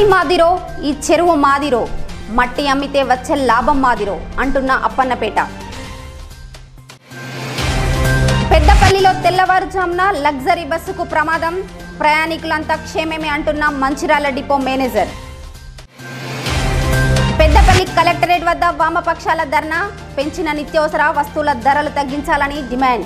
మట్టి మాదిరో ఈ చెరువు మాదిరో మట్టి అమ్మితే వచ్చే లాభం మాదిరో అంటున్న అప్పన్నపేట పెద్దపల్లిలో తెల్లవారుజామున లగ్జరీ బస్సుకు ప్రమాదం ప్రయాణికులంతా క్షేమమే అంటున్న Mancherial depot manager Peddapalli collectorate వద్ద వామపక్షాల ధర్నా పెంచిన నిత్యావసర వస్తువుల ధరలు తగ్గించాలని డిమాండ్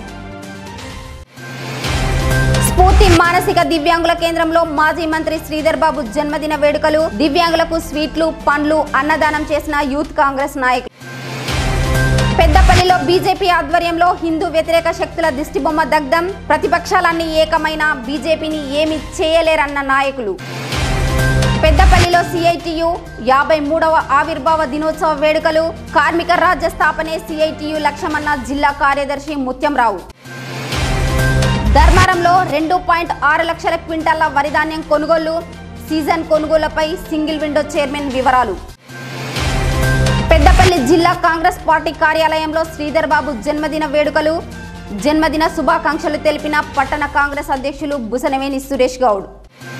స్ఫూర్తి మానసిక దివ్యాంగుల కేంద్రంలో మాజీ మంత్రి శ్రీధర్ బాబు జన్మదిన వేడుకలు దివ్యాంగులకు స్వీట్లు పండ్లు అన్నదానం చేసిన యూత్ కాంగ్రెస్ నాయకులు పెద్దపల్లిలో బీజేపీ ఆధ్వర్యంలో హిందూ వ్యతిరేక శక్తుల దిష్టిబొమ్మ దగ్ధం ప్రతిపక్షాలన్నీ ఏకమైన బీజేపీని ఏమీ చేయలేరన్న నాయకులు పెద్దపల్లిలో సిఐటియు యాభై మూడవ ఆవిర్భావ దినోత్సవ వేడుకలు కార్మిక రాజ్య స్థాపనే సిఐటియు లక్ష్యమన్న జిల్లా కార్యదర్శి ముత్యంరావు ధర్మారంలో రెండు పాయింట్ ఆరు లక్షల క్వింటాల వరిధాన్యం కొనుగోలు సీజన్ కొనుగోళ్లపై సింగిల్ విండో చైర్మన్ వివరాలు పెద్దపల్లి జిల్లా కాంగ్రెస్ పార్టీ కార్యాలయంలో శ్రీధర్ బాబు జన్మదిన వేడుకలు జన్మదిన శుభాకాంక్షలు తెలిపిన పట్టణ కాంగ్రెస్ అధ్యక్షులు బుసనవేని సురేష్ గౌడ్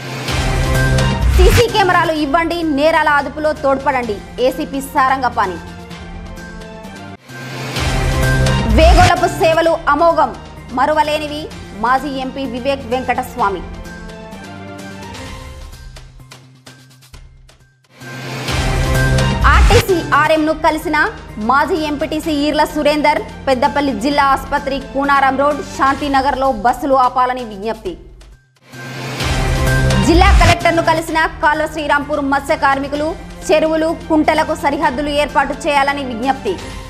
సీసీ కెమెరాలు ఇవ్వండి నేరాల అదుపులో తోడ్పడండి ఏసీపీ సారంగపాణి వేగోలపు సేవలు అమోఘం మరువలేనివి మాజీ ఎంపీ వివేక్ వెంకటస్వామి ఆర్టీసీ ఆర్ఎంను కలిసిన మాజీ ఎంపీటీసీ ఈర్ల సురేందర్ పెద్దపల్లి జిల్లా ఆసుపత్రి కూనారం రోడ్ శాంతినగర్లో బస్సులు ఆపాలని విజ్ఞప్తి జిల్లా కలెక్టర్ను కలిసిన కాల్వ శ్రీరాంపూర్ మత్స్య కార్మికులు చెరువులు కుంటలకు సరిహద్దులు ఏర్పాటు చేయాలని విజ్ఞప్తి